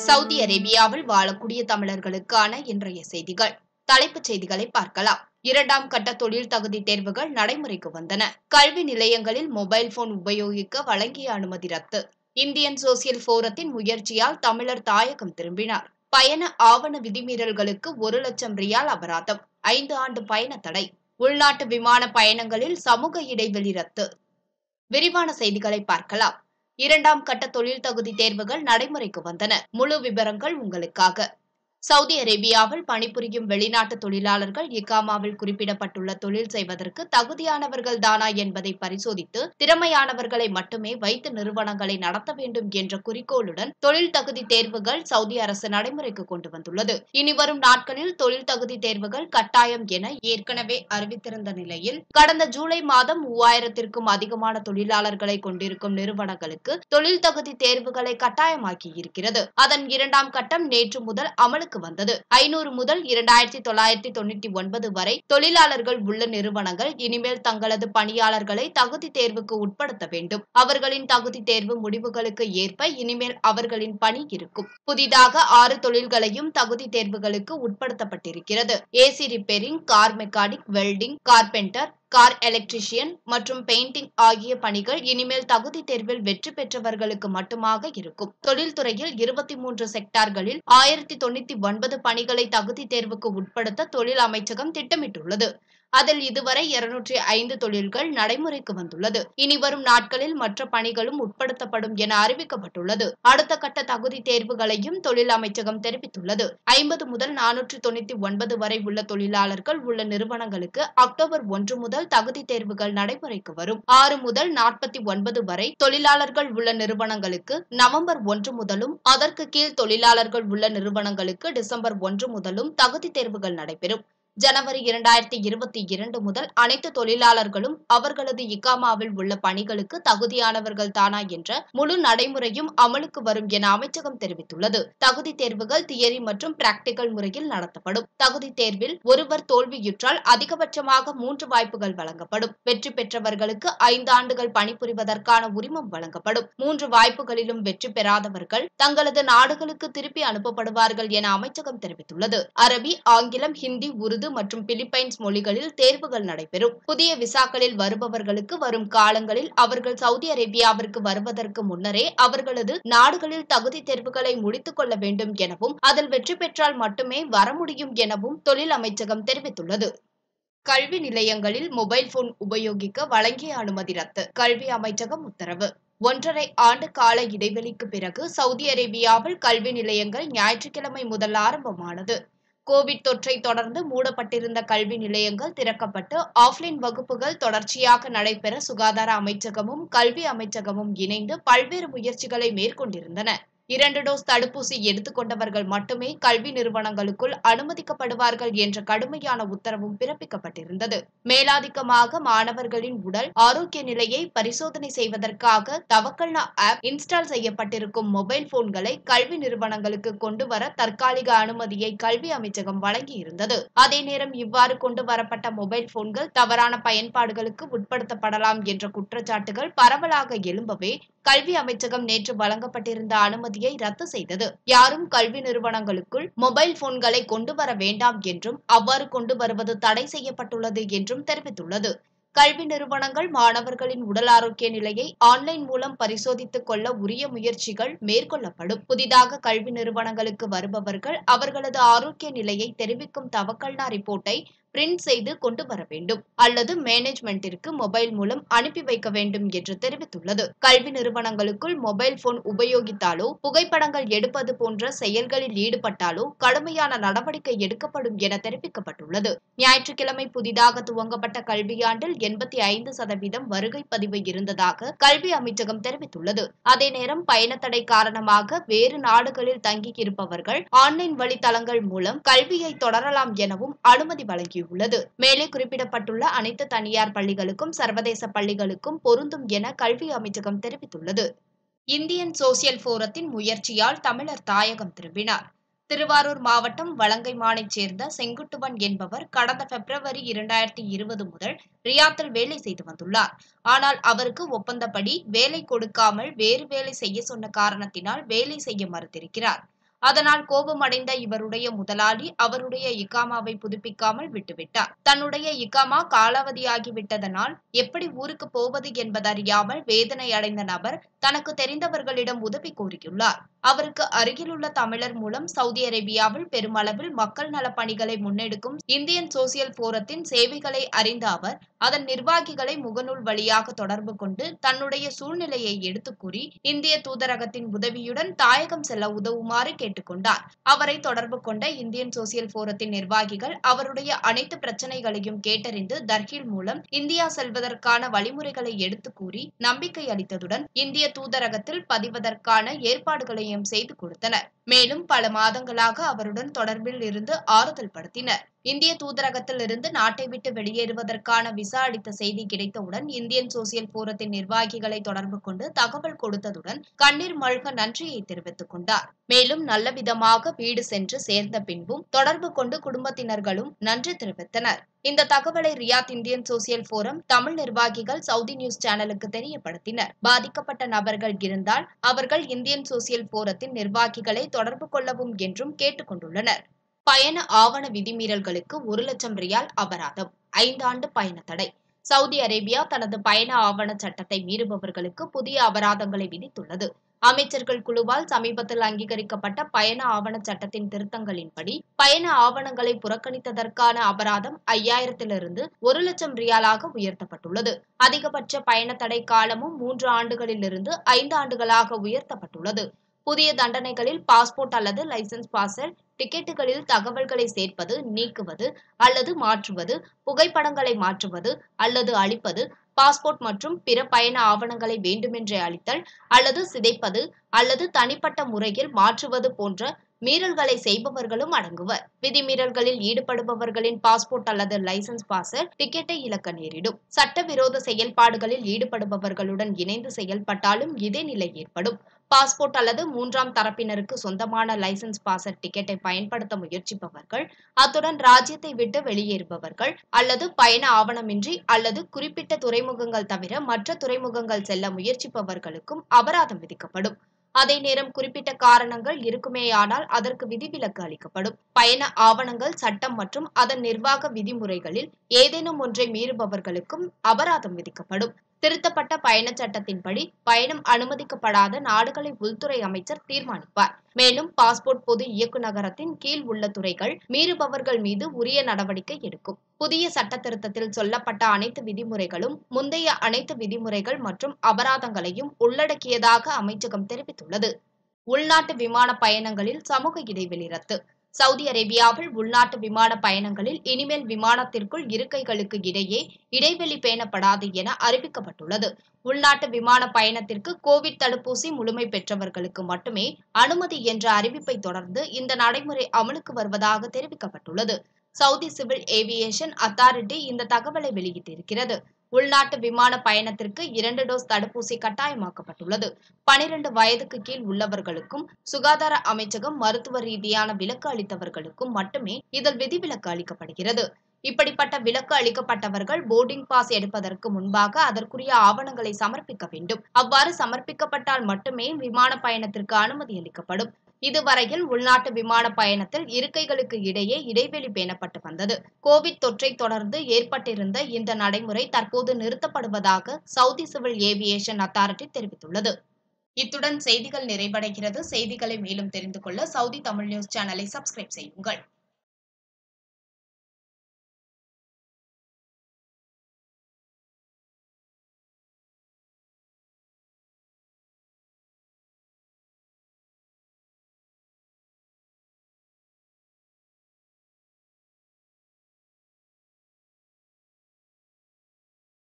Saudi அரேபியாவில் வாழக்கூடிய தமிழர்களுக்கான இன்றைய செய்திகள் தலைப்புச் செய்திகளை பார்க்கலாம் இரண்டாம் கட்ட தொழில் தகுதி தேர்வுகள் நடைமுறைக்கு வந்தன கல்வி நிலையங்களில் மொபைல் போன் உபயோகிக்க வழங்கிய அனுமதி ரத்து இந்தியன் சோசியல் போரத்தின் முயற்சியால் தமிழர் தாயகம் திரும்பினார் பயண ஆவண விதிமீறல்களுக்கு ஒரு லட்சம் ரியால் அபராதம் ஐந்து ஆண்டு பயண தடை உள்நாட்டு விமான பயணங்களில் சமூக இடைவெளி ரத்து விரிவான செய்திகளை பார்க்கலாம் இரண்டாம் கட்ட தொழில் தகுதி தேர்வுகள் நடைமுறைக்கு வந்தன முழு விவரங்கள் உங்களுக்காக சவுதி அரேபியாவில் பணிபுரியும் வெளிநாட்டு தொழிலாளர்கள் இக்காமாவில் குறிப்பிடப்பட்டுள்ள தொழில் செய்வதற்கு தகுதியானவர்கள் தானா என்பதை பரிசோதித்து திறமையானவர்களை மட்டுமே வைத்து நிறுவனங்களை நடத்த வேண்டும் என்ற குறிக்கோளுடன் தொழில் தகுதி தேர்வுகள் சவுதி அரசு நடைமுறைக்கு கொண்டு வந்துள்ளது இனிவரும் நாட்களில் தொழில் தகுதி தேர்வுகள் கட்டாயம் என ஏற்கனவே அறிவித்திருந்த நிலையில் கடந்த ஜூலை மாதம் மூவாயிரத்திற்கும் அதிகமான தொழிலாளர்களை கொண்டிருக்கும் நிறுவனங்களுக்கு தொழில் தகுதி தேர்வுகளை கட்டாயமாக்கி இருக்கிறது அதன் இரண்டாம் கட்டம் நேற்று முதல் அமலுக்கு வந்தது ஐநூறு முதல் இரண்டாயிரத்தி தொள்ளாயிரத்தி தொண்ணூற்றி ஒன்பது வரை தொழிலாளர்கள் உள்ள நிறுவனங்கள் இனிமேல் தங்களது பணியாளர்களை தகுதி தேர்வுக்கு உட்படுத்த வேண்டும் அவர்களின் தகுதி தேர்வு முடிவுகளுக்கு ஏற்ப இனிமேல் அவர்களின் பணி இருக்கும் புதிதாக ஆறு தொழில்களையும் தகுதி தேர்வுகளுக்கு உட்படுத்தப்பட்டிருக்கிறது AC repairing car mechanic welding carpenter car electrician மற்றும் பெயிண்டிங் ஆகிய பணிகள் இனிமேல் தகுதி தேர்வில் வெற்றி பெற்றவர்களுக்கு மட்டுமாக இருக்கும் தொழில்துறையில் இருபத்தி மூன்று செக்டார்களில் ஆயிரத்தி தொண்ணூத்தி ஒன்பது பணிகளை தகுதி தேர்வுக்கு உட்படுத்த தொழில் அமைச்சகம் திட்டமிட்டுள்ளது அதில் இதுவரை இருநூற்றி ஐந்து தொழில்கள் நடைமுறைக்கு வந்துள்ளது இனி வரும் நாட்களில் மற்ற பணிகளும் உட்படுத்தப்படும் என அறிவிக்கப்பட்டுள்ளது அடுத்த கட்ட தகுதி தேர்வுகளையும் தொழில் அமைச்சகம் தெரிவித்துள்ளது ஐம்பது முதல் நானூற்று தொண்ணூத்தி ஒன்பது வரை உள்ள தொழிலாளர்கள் உள்ள நிறுவனங்களுக்கு அக்டோபர் ஒன்று முதல் தகுதி தேர்வுகள் நடைமுறைக்கு வரும் ஆறு முதல் நாற்பத்தி ஒன்பது வரை தொழிலாளர்கள் உள்ள நிறுவனங்களுக்கு நவம்பர் ஒன்று முதலும் அதற்கு கீழ் தொழிலாளர்கள் உள்ள நிறுவனங்களுக்கு டிசம்பர் ஒன்று முதலும் தகுதி தேர்வுகள் நடைபெறும் ஜனவரி இரண்டாயிரத்தி இருபத்தி இரண்டு முதல் அனைத்து தொழிலாளர்களும் அவர்களது இக்காமாவில் உள்ள பணிகளுக்கு தகுதியானவர்கள் தானா என்ற முழு நடைமுறையும் அமலுக்கு வரும் என அமைச்சகம் தெரிவித்துள்ளது தகுதி தேர்வுகள் தியரி மற்றும் பிராக்டிகல் முறையில் நடத்தப்படும் தகுதி தேர்வில் ஒருவர் தோல்வியுற்றால் அதிகபட்சமாக மூன்று வாய்ப்புகள் வழங்கப்படும் வெற்றி பெற்றவர்களுக்கு ஐந்து ஆண்டுகள் பணிபுரிவதற்கான உரிமம் வழங்கப்படும் மூன்று வாய்ப்புகளிலும் வெற்றி பெறாதவர்கள் தங்களது நாடுகளுக்கு திருப்பி அனுப்பப்படுவார்கள் என அமைச்சகம் தெரிவித்துள்ளது அரபி ஆங்கிலம் ஹிந்தி உருது மற்றும் பிலிப்பைன்ஸ் மொழிகளில் தேர்வுகள் நடைபெறும் புதிய விசாக்களில் வருபவர்களுக்கு வரும் காலங்களில் அவர்கள் சவுதி அரேபியாவிற்கு வருவதற்கு முன்னரே அவர்களது நாடுகளில் தகுதி தேர்வுகளை முடித்துக் கொள்ள வேண்டும் எனவும் அதில் வெற்றி பெற்றால் மட்டுமே வர முடியும் எனவும் தொழில் அமைச்சகம் தெரிவித்துள்ளது கல்வி நிலையங்களில் மொபைல் போன் உபயோகிக்க வழங்கிய அனுமதி ரத்து கல்வி அமைச்சகம் உத்தரவு ஒன்றரை ஆண்டு கால இடைவெளிக்கு பிறகு சவுதி அரேபியாவில் கல்வி நிலையங்கள் ஞாயிற்றுக்கிழமை முதல் ஆரம்பமானது கோவிட் தொற்றை தொடர்ந்து மூடப்பட்டிருந்த கல்வி நிலையங்கள் திறக்கப்பட்டு ஆஃப்லைன் வகுப்புகள் தொடர்ச்சியாக நடைபெற சுகாதார அமைச்சகமும் கல்வி அமைச்சகமும் இணைந்து பல்வேறு முயற்சிகளை மேற்கொண்டிருந்தன இரண்டு டோஸ் தடுப்பூசி எடுத்துக்கொண்டவர்கள் மட்டுமே கல்வி நிறுவனங்களுக்குள் அனுமதிக்கப்படுவார்கள் என்ற கடுமையான உத்தரவும் பிறப்பிக்கப்பட்டிருந்தது மேலாதிக்கமாக மாணவர்களின் உடல் ஆரோக்கிய நிலையை பரிசோதனை செய்வதற்காக தவக்கல்னா ஆப் இன்ஸ்டால் செய்யப்பட்டிருக்கும் மொபைல் போன்களை கல்வி நிறுவனங்களுக்கு கொண்டு வர தற்காலிக அனுமதியை கல்வி அமைச்சகம் வழங்கியிருந்தது அதே நேரம் இவ்வாறு கொண்டு வரப்பட்ட மொபைல் போன்கள் தவறான பயன்பாடுகளுக்கு உட்படுத்தப்படலாம் என்ற குற்றச்சாட்டுகள் பரவலாக எழும்பவே கல்வி அமைச்சகம் நேற்று வழங்கப்பட்டிருந்த அனுமதியை ரத்து செய்தது யாரும் கல்வி நிறுவனங்களுக்குள் மொபைல் போன்களை கொண்டு வர வேண்டாம் என்றும் அவ்வாறு கொண்டு வருவது தடை செய்யப்பட்டுள்ளது என்றும் தெரிவித்துள்ளது கல்வி நிறுவனங்கள் மாணவர்களின் உடல் ஆரோக்கிய நிலையை ஆன்லைன் மூலம் பரிசோதித்துக் கொள்ள உரிய முயற்சிகள் மேற்கொள்ளப்படும் புதிதாக கல்வி நிறுவனங்களுக்கு வருபவர்கள் அவர்களது ஆரோக்கிய நிலையை தெரிவிக்கும் தவக்கல்னா ரிப்போர்ட்டை பிரிண்ட் செய்து கொண்டு வர வேண்டும் அல்லது மேனேஜ்மெண்டிற்கு மொபைல் மூலம் அனுப்பி வைக்க வேண்டும் என்று தெரிவித்துள்ளது கல்வி நிறுவனங்களுக்குள் மொபைல் போன் உபயோகித்தாலோ புகைப்படங்கள் எடுப்பது போன்ற செயல்களில் ஈடுபட்டாலோ கடுமையான நடவடிக்கை எடுக்கப்படும் என தெரிவிக்கப்பட்டுள்ளது ஞாயிற்றுக்கிழமை புதிதாக துவங்கப்பட்ட கல்வியாண்டில் எண்பத்தி ஐந்து சதவீதம் வருகை பதிவு இருந்ததாக கல்வி அமைச்சகம் தெரிவித்துள்ளது அதே நேரம் பயணத்தடை காரணமாக வேறு நாடுகளில் தங்கியிருப்பவர்கள் ஆன்லைன் வழித்தளங்கள் மூலம் கல்வியை தொடரலாம் எனவும் அனுமதி வழங்கியுள்ளது உள்ளது மேலே குறிப்பிடப்பட்டுள்ள அனைத்து தனியார் பள்ளிகளுக்கும் சர்வதேச பள்ளிகளுக்கும் பொருந்தும் என கல்வி அமைச்சகம் தெரிவித்துள்ளது இந்தியன் சோசியல் போரத்தின் முயற்சியால் தமிழர் தாயகம் திரும்பினார் திருவாரூர் மாவட்டம் வலங்கைமானைச் சேர்ந்த செங்குட்டுவன் என்பவர் கடந்த பிப்ரவரி இரண்டாயிரத்தி இருபது முதல் ரியாத்தில் வேலை செய்து வந்துள்ளார் ஆனால் அவருக்கு ஒப்பந்தப்படி வேலை கொடுக்காமல் வேறு வேலை செய்ய சொன்ன காரணத்தினால் வேலை செய்ய மறுத்திருக்கிறார் அதனால் கோபமடைந்த இவருடைய முதலாளி அவருடைய இக்காமாவை புதுப்பிக்காமல் விட்டுவிட்டார் தன்னுடைய இக்காமா காலாவதியாகிவிட்டதனால் எப்படி ஊருக்கு போவது என்பதறியாமல் வேதனை அடைந்த நபர் தனக்கு தெரிந்தவர்களிடம் உதவி கோரியுள்ளார் அவருக்கு அருகிலுள்ள தமிழர் மூலம் சவுதி அரேபியாவில் பெருமளவில் மக்கள் நலப் பணிகளை முன்னெடுக்கும் இந்தியன் சோசியல் போரத்தின் சேவைகளை அறிந்த அவர் அதன் நிர்வாகிகளை முகநூல் வழியாக தொடர்பு கொண்டு தன்னுடைய சூழ்நிலையை எடுத்துக் கூறி இந்திய தூதரகத்தின் உதவியுடன் தாயகம் செல்ல உதவுமாறு கேட்டுக்கொண்டார் அவரை தொடர்பு கொண்ட இந்தியன் சோசியல் போரத்தின் நிர்வாகிகள் அவருடைய அனைத்து பிரச்சனைகளையும் கேட்டறிந்து தர்கீல் மூலம் இந்தியா செல்வதற்கான வழிமுறைகளை எடுத்து கூறி நம்பிக்கை அளித்ததுடன் இந்திய தூதரகத்தில் பதிவதற்கான ஏற்பாடுகளையும் செய்து கொடுத்தனர் மேலும் பல மாதங்களாக அவருடன் தொடர்பில் இருந்து ஆறுதல் படுத்தினர் இந்திய தூதரகத்தில் இருந்து நாட்டை விட்டு வெளியேறுவதற்கான விசா அளித்த செய்தி கிடைத்தவுடன் இந்தியன் சோசியல் போரத்தின் நிர்வாகிகளை தொடர்பு கொண்டு தகவல் கொடுத்ததுடன் கண்ணீர் மல்க நன்றியை தெரிவித்துக் கொண்டார் மேலும் நல்ல விதமாக வீடு சென்று சேர்ந்த பின்பும் தொடர்பு கொண்டு குடும்பத்தினர்களும் நன்றி தெரிவித்தனர் இந்த தகவலை Riyadh Indian Social Forum Tamil நிர்வாகிகள் சவுதி நியூஸ் சேனலுக்கு தெரியப்படுத்தினர் பாதிக்கப்பட்ட நபர்கள் இருந்தால் அவர்கள் இந்தியன் சோசியல் போரத்தின் நிர்வாகிகளை தொடர்பு கொள்ளவும் என்றும் கேட்டுக்கொண்டுள்ளனர் பயண ஆவண விதிமீறல்களுக்கு ஒரு லட்சம் ரியால் அபராதம் ஐந்தாண்டு பயண தடை சவுதி அரேபியா தனது பயண ஆவண சட்டத்தை மீறுபவர்களுக்கு புதிய அபராதங்களை விதித்துள்ளது அமைச்சர்கள் குழுவால் சமீபத்தில் அங்கீகரிக்கப்பட்ட பயண ஆவண சட்டத்தின் திருத்தங்களின்படி பயண ஆவணங்களை புறக்கணித்ததற்கான அபராதம் ஐயாயிரத்திலிருந்து ஒரு லட்சம் ரியாலாக உயர்த்தப்பட்டுள்ளது அதிகபட்ச பயண தடை காலமும் மூன்று ஆண்டுகளிலிருந்து ஐந்து ஆண்டுகளாக உயர்த்தப்பட்டுள்ளது புதிய தண்டனைகளில் பாஸ்போர்ட் அல்லது லைசன்ஸ் பாசல் டிக்கெட்டுகளில் தகவல்களை சேர்ப்பது நீக்குவது அல்லது மாற்றுவது புகைப்படங்களை மாற்றுவது அல்லது அழிப்பது பாஸ்போர்ட் மற்றும் பிற பயண ஆவணங்களை வேண்டுமென்றே அளித்தல் அல்லது சிதைப்பது அல்லது தனிப்பட்ட முறையில் மாற்றுவது போன்ற மீறல்களை செய்பவர்களும் அடங்குவர் விதிமீறல்களில் ஈடுபடுபவர்களின் பாஸ்போர்ட் அல்லது லைசன்ஸ் பாசல் டிக்கெட்டை இழக்க நேரிடும் சட்டவிரோத செயல்பாடுகளில் ஈடுபடுபவர்களுடன் இணைந்து செயல்பட்டாலும் இதே நிலை ஏற்படும் பாஸ்போர்ட் அல்லது மூன்றாம் தரப்பினருக்கு சொந்தமான லைசன்ஸ் பாசர் டிக்கெட்டை பயன்படுத்த முயற்சிப்பவர்கள் அத்துடன் ராஜ்யத்தை விட்டு வெளியேறுபவர்கள் அல்லது பயண ஆவணமின்றி அல்லது குறிப்பிட்ட துறைமுகங்கள் தவிர மற்ற துறைமுகங்கள் செல்ல முயற்சிப்பவர்களுக்கும் அபராதம் விதிக்கப்படும் அதே நேரம் குறிப்பிட்ட காரணங்கள் இருக்குமேயானால் அதற்கு விதிவிலக்கு அளிக்கப்படும் பயண ஆவணங்கள் சட்டம் மற்றும் அதன் நிர்வாக விதிமுறைகளில் ஏதேனும் ஒன்றை மீறுபவர்களுக்கும் அபராதம் விதிக்கப்படும் திருத்தப்பட்ட பயண சட்டத்தின்படி பயணம் அனுமதிக்கப்படாத நாடுகளை உள்துறை அமைச்சர் தீர்மானிப்பார் மேலும் பாஸ்போர்ட் பொது இயக்குநரகத்தின் கீழ் உள்ள துறைகள் மீறுபவர்கள் மீது உரிய நடவடிக்கை எடுக்கும் புதிய சட்ட திருத்தத்தில் சொல்லப்பட்ட அனைத்து விதிமுறைகளும் முந்தைய அனைத்து விதிமுறைகள் மற்றும் அபராதங்களையும் உள்ளடக்கியதாக அமைச்சகம் தெரிவித்துள்ளது உள்நாட்டு விமான பயணங்களில் சமூக இடைவெளி ரத்து சவுதி அரேபியாவில் உள்நாட்டு விமான பயணங்களில் இனிமேல் விமானத்திற்குள் இருக்கைகளுக்கு இடையே இடைவெளி பேணப்படாது என அறிவிக்கப்பட்டுள்ளது உள்நாட்டு விமான பயணத்திற்கு கோவிட் தடுப்பூசி முழுமை பெற்றவர்களுக்கு மட்டுமே அனுமதி என்ற அறிவிப்பை தொடர்ந்து இந்த நடைமுறை அமலுக்கு வருவதாக தெரிவிக்கப்பட்டுள்ளது சவுதி சிவில் ஏவியேஷன் அத்தாரிட்டி இந்த தகவலை வெளியிட்டிருக்கிறது உள்நாட்டு விமான பயணத்திற்கு இரண்டு டோஸ் தடுப்பூசி கட்டாயமாக்கப்பட்டுள்ளது பனிரெண்டு வயதுக்கு கீழ் உள்ளவர்களுக்கும் சுகாதார அமைச்சகம் மருத்துவ ரீதியான விலக்கு அளித்தவர்களுக்கும் மட்டுமே இதில் விதிவிலக்கு அளிக்கப்படுகிறது இப்படிப்பட்ட விலக்கு அளிக்கப்பட்டவர்கள் போர்டிங் பாஸ் எடுப்பதற்கு முன்பாக அதற்குரிய ஆவணங்களை சமர்ப்பிக்க வேண்டும் அவ்வாறு சமர்ப்பிக்கப்பட்டால் மட்டுமே விமான பயணத்திற்கு அனுமதி அளிக்கப்படும் இதுவரையில் உள்நாட்டு விமான பயணத்தில் இருக்கைகளுக்கு இடையே இடைவெளி பேணப்பட்டு வந்தது கோவிட் தொற்றை தொடர்ந்து ஏற்பட்டிருந்த இந்த நடைமுறை தற்போது நிறுத்தப்படுவதாக சவுதி சிவில் ஏவியேஷன் அத்தாரிட்டி தெரிவித்துள்ளது இத்துடன் செய்திகள் நிறைவடைகிறது செய்திகளை மேலும் தெரிந்து கொள்ள சவுதி தமிழ் நியூஸ் சேனலை சப்ஸ்கிரைப் செய்யுங்கள்